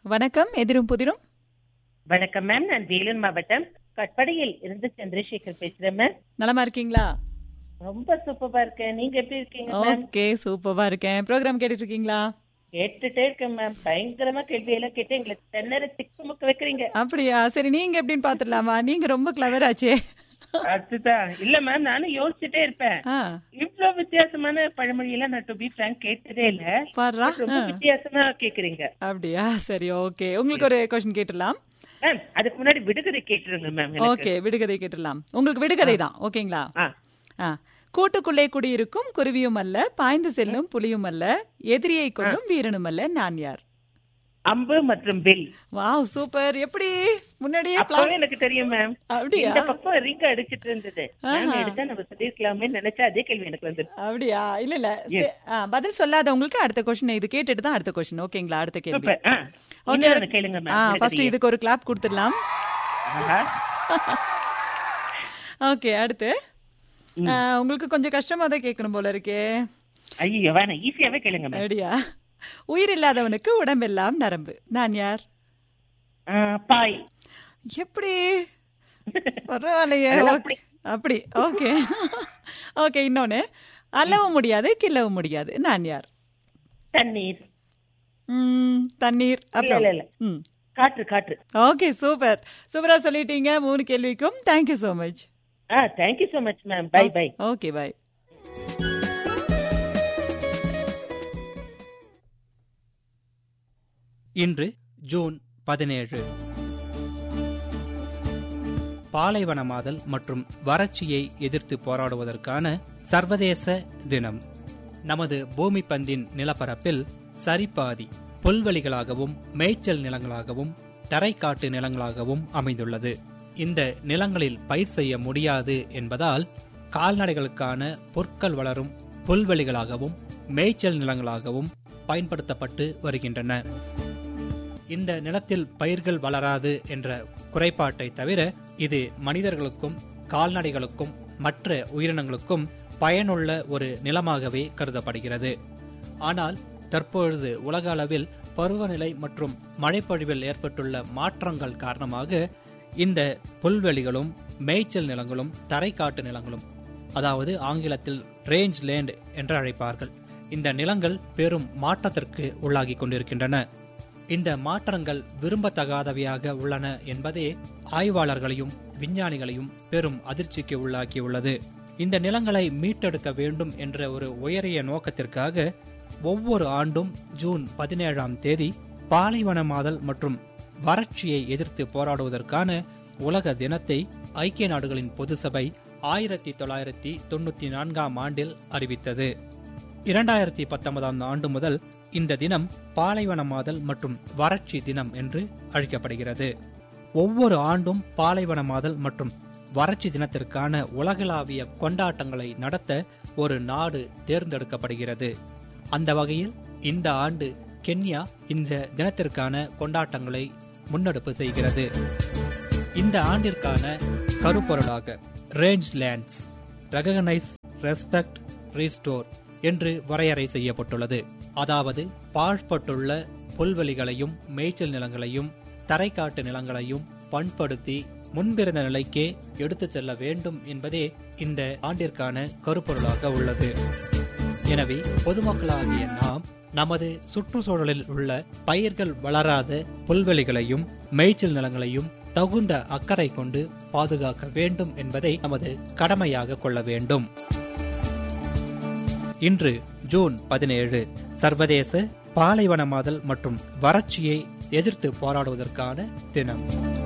வணக்கம் எதிரும் புதிரும் வணக்கம் மேம் நான் வேலூர் மாவட்டம் கட்படியில் இருந்து சந்திரசேகர் பேசுறேன் மேம் நலமா இருக்கீங்களா ரொம்ப சூப்பரா இருக்கேன் நீங்க எப்படி இருக்கீங்க மேம் ஓகே சூப்பரா இருக்கேன் ப்ரோக்ராம் கேட்டுட்டு இருக்கீங்களா கேட்டுட்டே இருக்கேன் மேம் பயங்கரமா கேள்வி எல்லாம் கேட்டு எங்களை தென்னரை திக்கு முக்க வைக்கிறீங்க அப்படியா சரி நீங்க எப்படின்னு பாத்துடலாமா நீங்க ரொம்ப கிளவர் ஆச்சே அதுதான் இல்ல மேம் நானும் யோசிச்சுட்டே இருப்பேன் ஆ, இவ்ளோ வித்தியாசமான பழமொழி எல்லாம் நான் டு பி ஃபிராங்க் கேட்டதே இல்ல பாருடா ரொம்ப ஆ, வித்தியாசமா கேக்குறீங்க அப்படியா சரி ஓகே உங்களுக்கு ஒரு கொஸ்டின் கேட்டுடலாம் மேம் அதுக்கு முன்னாடி விடுகதை கேட்டுருங்க மேம் எனக்கு. ஓகே விடுகதை கேட்டுடலாம் உங்களுக்கு விடுகதை தான் ஓகேங்களா ஆ ஆ கூட்டுக்குள்ளே குடியிருக்கும் குருவியும் அல்ல பாய்ந்து செல்லும் புலியும் அல்ல எதிரியை கொல்லும் வீரனும் அல்ல நான் யார் அம்பு மற்றும் வில் வாவ் சூப்பர் எப்படி முன்னாடியே அப்பவே plan- எனக்கு தெரியும் மேம் அப்படியா இந்த பக்கம் ரிங்க அடிச்சிட்டு இருந்தது மேம் எடுத்தா நம்ம சொல்லிருக்கலாமே நினைச்சா அதே கேள்வி எனக்கு வந்து அப்படியா இல்ல இல்ல சரி, ஆ, பதில் சொல்லாதவங்களுக்கு அடுத்த கொஸ்டின் இது கேட்டுட்டு தான் அடுத்த கொஸ்டின் ஓகேங்களா அடுத்த கேள்வி சூப்பர் ஆ ஓகே இன்னொன்னு கேளுங்க ஆ மேம் ஃபர்ஸ்ட் இதுக்கு ஒரு கிளாப் கொடுத்துடலாம் ஆஹா. ஓகே அடுத்து ஆ, உங்களுக்கு கொஞ்சம் கஷ்டமா தான் கேட்கணும் போல இருக்கே ஐயோ வேணாம் ஈஸியாவே கேளுங்க மேம் அப்படியா உயிர் இல்லாதவனுக்கு உடம்பெல்லாம் நரம்பு நான் யார் ஆ, பாய் எப்படி பரவாயில்லையே அதெல்லாம் ஓகே அப்படி ஓகே ஓகே இன்னொன்னு அல்லவும் முடியாது கிள்ளவும் முடியாது நான் யார் தண்ணீர் ம், தண்ணீர் இல்ல அப்புறம் இல்ல இல்ல ம் காற்று காற்று ஓகே சூப்பர் சூப்பரா சொல்லிட்டீங்க மூணு கேள்விக்கும் thank you so much ah thank you so much ma'am bye bye okay bye இன்று ஜூன் பதினேழு பாலைவனமாதல் மற்றும் வறட்சியை எதிர்த்து போராடுவதற்கான சர்வதேச தினம் நமது பூமி பந்தின் நிலப்பரப்பில் சரிபாதி புல்வெளிகளாகவும் மேய்ச்சல் நிலங்களாகவும் தரைக்காட்டு நிலங்களாகவும் அமைந்துள்ளது இந்த நிலங்களில் பயிர் செய்ய முடியாது என்பதால் கால்நடைகளுக்கான பொற்கள் வளரும் புல்வெளிகளாகவும் மேய்ச்சல் நிலங்களாகவும் பயன்படுத்தப்பட்டு வருகின்றன இந்த நிலத்தில் பயிர்கள் வளராது என்ற குறைபாட்டை தவிர இது மனிதர்களுக்கும் கால்நடைகளுக்கும் மற்ற உயிரினங்களுக்கும் பயனுள்ள ஒரு நிலமாகவே கருதப்படுகிறது ஆனால் தற்பொழுது உலக அளவில் பருவநிலை மற்றும் மழைப்பொழிவில் ஏற்பட்டுள்ள மாற்றங்கள் காரணமாக இந்த புல்வெளிகளும் மேய்ச்சல் நிலங்களும் தரைக்காட்டு நிலங்களும் அதாவது ஆங்கிலத்தில் ரேஞ்ச் லேண்ட் என்று அழைப்பார்கள் இந்த நிலங்கள் பெரும் மாற்றத்திற்கு உள்ளாகி கொண்டிருக்கின்றன இந்த மாற்றங்கள் விரும்பத்தகாதவையாக உள்ளன என்பதே ஆய்வாளர்களையும் விஞ்ஞானிகளையும் பெரும் அதிர்ச்சிக்கு உள்ளாக்கியுள்ளது இந்த நிலங்களை மீட்டெடுக்க வேண்டும் என்ற ஒரு உயரிய நோக்கத்திற்காக ஒவ்வொரு ஆண்டும் ஜூன் பதினேழாம் தேதி பாலைவனமாதல் மற்றும் வறட்சியை எதிர்த்து போராடுவதற்கான உலக தினத்தை ஐக்கிய நாடுகளின் பொது சபை ஆயிரத்தி தொள்ளாயிரத்தி தொண்ணூத்தி நான்காம் ஆண்டில் அறிவித்தது இரண்டாயிரத்தி பத்தொன்பதாம் ஆண்டு முதல் இந்த தினம் பாலைவனமாதல் மற்றும் வறட்சி தினம் என்று அழைக்கப்படுகிறது ஒவ்வொரு ஆண்டும் பாலைவனமாதல் மற்றும் வறட்சி தினத்திற்கான உலகளாவிய கொண்டாட்டங்களை நடத்த ஒரு நாடு தேர்ந்தெடுக்கப்படுகிறது அந்த வகையில் இந்த ஆண்டு கென்யா இந்த தினத்திற்கான கொண்டாட்டங்களை முன்னெடுப்பு செய்கிறது இந்த ஆண்டிற்கான கருப்பொருளாக range lands recognise respect restore என்று வரையறை செய்யப்பட்டுள்ளது அதாவது பாழ்பட்டுள்ள புல்வெளிகளையும் மேய்ச்சல் நிலங்களையும் தரைக்காட்டு நிலங்களையும் பண்படுத்தி முன்பிருந்த நிலைக்கே எடுத்துச் செல்ல வேண்டும் என்பதே இந்த ஆண்டிற்கான கருப்பொருளாக உள்ளது எனவே பொதுமக்களாகிய நாம் நமது சுற்றுச்சூழலில் உள்ள பயிர்கள் வளராத புல்வெளிகளையும் மேய்ச்சல் நிலங்களையும் தகுந்த அக்கறை கொண்டு பாதுகாக்க வேண்டும் என்பதை நமது கடமையாக கொள்ள வேண்டும் இன்று ஜூன் பதினேழு சர்வதேச பாலைவனமாதல் மற்றும் வறட்சியை எதிர்த்து போராடுவதற்கான தினம்